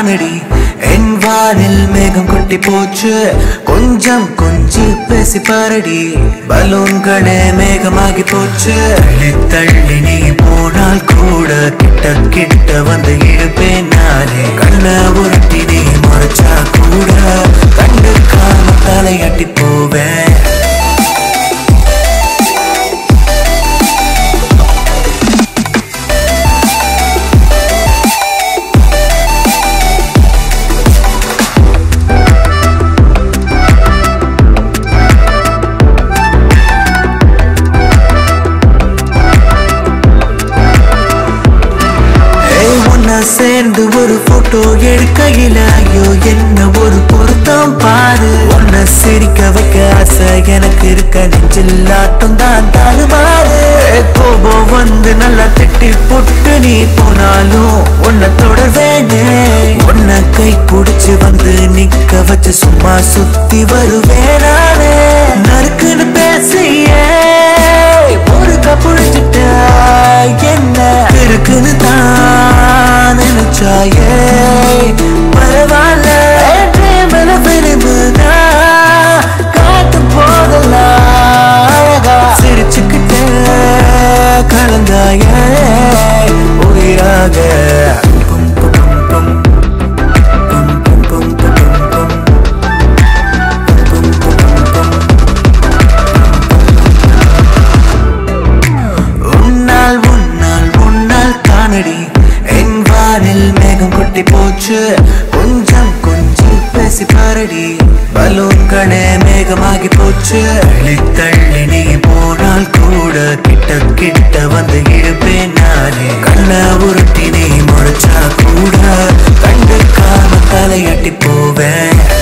தானடி என் வானில் மேகம் கொட்டி போச்சு கொஞ்சம் கொஞ்சி பேசி பாரடி பலூன்களே மேகமாகி போச்சு தள்ளி தள்ளி நீ போனால் கூட கிட்ட கிட்ட வந்து இருப்பேன் நானே கண்ண உருட்டி நீ முறைச்சா கூட கண்டுக்காம தலையாட்டி போவேன் ஏய், ஒன்னா சேர்ந்து ஒரு போட்டோ எடுக்கையில ஐயோ என்ன ஒரு பொருத்தம் பாரு உன்னை சிரிக்க வைக்க ஆசை எனக்கு இருக்க நெஞ்சில் ஆட்டம் தான் தாறுமாறு ஏய், கோபம் வந்து நல்லா திட்டி புட்டு நீ போனாலும் உன்னை தொடர்வேனே உன்னை கை பிடிச்சு வந்து நிக்க வச்சு சும்மா சுத்தி வருவேன் நானே நறுக்குன்னு பேசியே ஒரு கப்புழிச்சிட்ட என்ன இருக்குன்னு தான் நினைச்சாயே பரவாயில்ல மேல விரும்புனா காட்டும் போதெல்லாம் அழகா சிரிச்சுக்கிட்டே கலந்தாயே உயிராக பும் பும் பும் பும் பும் பும் பும் பும் பும் பும் பும் உன்னால் உன்னால் உன்னால் காணடி என் வானில் மேகம் கொட்டி போச்சு கொஞ்சம் கொஞ்சம் பேசி பாரடி பலூன்களே மேகமாகி போச்சு தள்ளி தள்ளி நீ போனால் கூட கிட்ட கிட்ட வந்து இருப்பேன் நானே கண்ண உருட்டி நீ முறைச்சா கூட கண்டுக்காம தலையாட்டி போவேன்